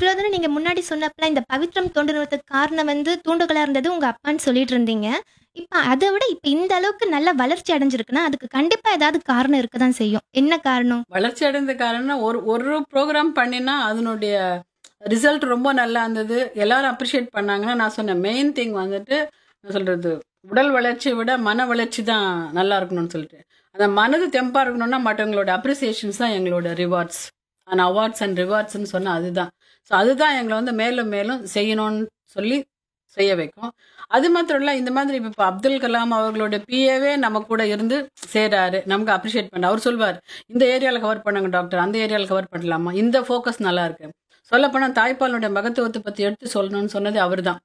இவ்வளோ தூரம் நீங்கள் முன்னாடி சொன்னப்பல இந்த பவித்ரம் தோண்டு நிறுவனத்துக்கு காரணம் வந்து தூண்டுகோலாக இருந்தது உங்கள் அப்பான்னு சொல்லிட்டு இருந்தீங்க இப்போ அதை விட இப்போ இந்த அளவுக்கு நல்ல வளர்ச்சி அடைஞ்சிருக்குன்னா அதுக்கு கண்டிப்பாக ஏதாவது காரணம் இருக்க தான் செய்யும் என்ன காரணம் வளர்ச்சி அடைந்த காரணம் ஒரு ஒரு ப்ரோக்ராம் பண்ணினா அதனுடைய ரிசல்ட் ரொம்ப நல்லா இருந்தது எல்லாரும் அப்ரிஷியேட் பண்ணாங்கன்னா நான் சொன்னேன் மெயின் திங் வந்துட்டு நான் சொல்றது உடல் வளர்ச்சியை விட மன வளர்ச்சி தான் நல்லா இருக்கணும்னு சொல்லிட்டு அந்த மனது தெம்பா இருக்கணும்னா மற்றவங்களோட அப்ரிசியேஷன்ஸ் தான் எங்களோட ரிவார்ட்ஸ் அந்த அவார்ட்ஸ் அண்ட் ரிவார்ட்ஸ்னு சொன்னால் அதுதான் ஸோ அதுதான் எங்களை வந்து மேலும் மேலும் செய்யணும்னு சொல்லி செய்ய வைக்கும் அது மாத்திரம் இல்லை இந்த மாதிரி இப்போ அப்துல் கலாம் அவர்களோட பிஏவே நம்ம கூட இருந்து சேராரு நமக்கு அப்ரிஷியேட் பண்ண அவர் சொல்வார் இந்த ஏரியாவில் கவர் பண்ணுங்க டாக்டர் அந்த ஏரியாவில் கவர் பண்ணலாமா இந்த ஃபோக்கஸ் நல்லா இருக்கு சொல்லப்போனால் தாய்ப்பாலுடைய மகத்துவத்தை பற்றி எடுத்து சொல்லணும்னு சொன்னது அவர்தான்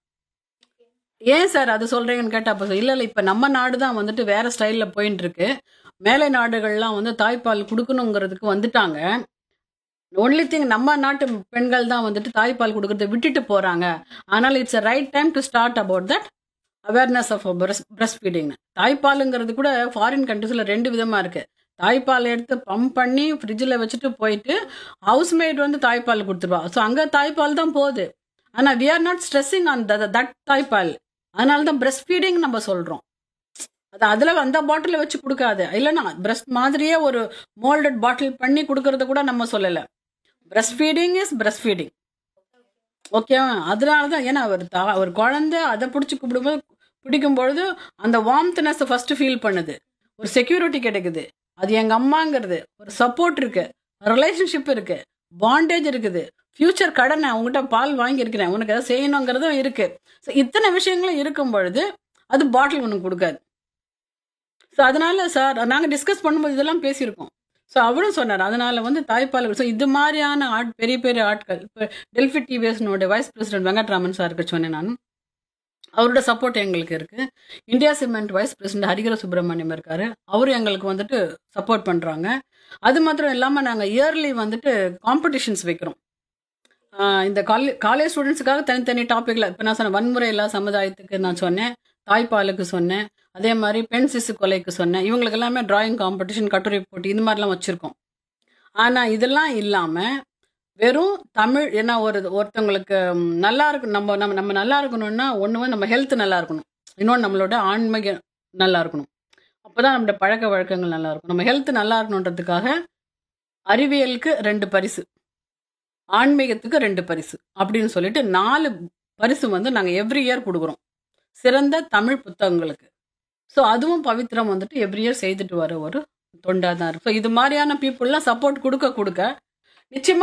ஏன் சார் அது சொல்றீங்கன்னு கேட்டா அப்போ இல்லை இல்லை இப்போ நம்ம நாடு தான் வந்துட்டு வேற ஸ்டைலில் போயின்னு இருக்கு மேலை நாடுகள்லாம் வந்து தாய்ப்பால் கொடுக்கணுங்கிறதுக்கு வந்துட்டாங்க ஒன்லி திங் நம்ம நாட்டு பெண்கள் தான் வந்துட்டு தாய்ப்பால் கொடுக்கறத விட்டுட்டு போறாங்க ஆனால் it's a right time to start about that awareness of breast feeding தாய்ப்பாலுங்கிறது கூட ஃபாரின் கண்ட்ரீஸில் ரெண்டு விதமாக இருக்கு தாய்ப்பால் எடுத்து பம்ப் பண்ணி ஃப்ரிட்ஜில் வச்சுட்டு போயிட்டு ஹவுஸ்மேட் வந்து தாய்ப்பால் கொடுத்துருவா ஸோ அங்கே தாய்ப்பால் தான் போகுது ஆனால் we are not stressing on that தாய்ப்பால் அதனால தான் பிரஸ்ட் ஃபீடிங் நம்ம சொல்கிறோம் அது அதில் அந்த பாட்டிலில் வச்சு கொடுக்காது இல்லைன்னா பிரஸ்ட் மாதிரியே ஒரு மோல்டட் பாட்டில் பண்ணி கொடுக்கறத கூட நம்ம சொல்லலை breast feeding is breast feeding ஓகேவா அதனால தான் ஏன்னா ஒரு தா ஒரு குழந்தை அதை பிடிச்சி கூப்பிடும்போது பிடிக்கும் பொழுது அந்த வார்ம்த்னஸ் ஃபர்ஸ்ட் ஃபீல் பண்ணுது ஒரு செக்யூரிட்டி கிடைக்குது அது எங்க அம்மாங்கிறது ஒரு சப்போர்ட் இருக்கு ரிலேஷன்ஷிப் இருக்கு பாண்டேஜ் இருக்குது ஃபியூச்சர் கடனை அவங்ககிட்ட பால் வாங்கியிருக்கிறேன் உனக்கு எதாவது செய்யணுங்கிறதும் இருக்கு ஸோ இத்தனை விஷயங்களும் இருக்கும் பொழுது அது பாட்டில் உனக்கு கொடுக்காது ஸோ அதனால சார் நாங்கள் டிஸ்கஸ் பண்ணும்போது இதெல்லாம் பேசியிருக்கோம் ஸோ அவரும் சொன்னார் அதனால வந்து தாய்ப்பால் ஸோ இது மாதிரியான ஆட் பெரிய பெரிய ஆட்கள் இப்போ டெல்ஃபி டிவிஎஸ்னோட வைஸ் பிரசிடென்ட் வெங்கட்ராமன் சாருக்கு சொன்னேன் நான் அவரோட சப்போர்ட் எங்களுக்கு இருக்கு இந்தியா சிமெண்ட் வைஸ் பிரசிடென்ட் ஹரிகர சுப்பிரமணியம் இருக்காரு அவரும் எங்களுக்கு வந்துட்டு சப்போர்ட் பண்றாங்க அது மாத்திரம் இல்லாமல் நாங்கள் இயர்லி வந்துட்டு காம்படிஷன்ஸ் வைக்கிறோம் ஆஹ் இந்த காலேஜ் காலேஜ் ஸ்டூடெண்ட்ஸுக்காக தனித்தனி டாப்பிக்ல இப்போ நான் சொன்னேன் வன்முறை இல்லா சமுதாயத்துக்கு நான் சொன்னேன் தாய்ப்பாலுக்கு சொன்னேன் அதே மாதிரி பெண் சிசு கொலைக்கு சொன்னேன் இவங்களுக்கு எல்லாமே டிராயிங் காம்படிஷன் கட்டுரை போட்டி இந்த மாதிரிலாம் வச்சுருக்கோம் ஆனால் இதெல்லாம் இல்லாமல் வெறும் தமிழ் ஏன்னா ஒரு ஒருத்தவங்களுக்கு ம், நல்லா இருக்கும் நம்ம நம்ம நம்ம நல்லா இருக்கணும்னா ஒன்று வந்து நம்ம ஹெல்த் நல்லா இருக்கணும் இன்னொன்று நம்மளோட ஆன்மீக நல்லா இருக்கணும் அப்போ தான் நம்மளோட பழக்க வழக்கங்கள் நல்லா இருக்கும் நம்ம ஹெல்த் நல்லா இருக்கணுன்றதுக்காக அறிவியலுக்கு ரெண்டு பரிசு ஆன்மீகத்துக்கு ரெண்டு பரிசு அப்படின்னு சொல்லிட்டு நாலு பரிசு வந்து நாங்கள் எவ்ரி இயர் கொடுக்குறோம் சிறந்த தமிழ் புத்தகங்களுக்கு ஸோ அதுவும் பவித்ரம் வந்துட்டு எவ்ரி இயர் செய்துட்டு வர ஒரு தொண்டா தான் இருக்கு ஸோ இது மாதிரியான பீப்புளெலாம் சப்போர்ட் கொடுக்க கொடுக்க நிச்சயமா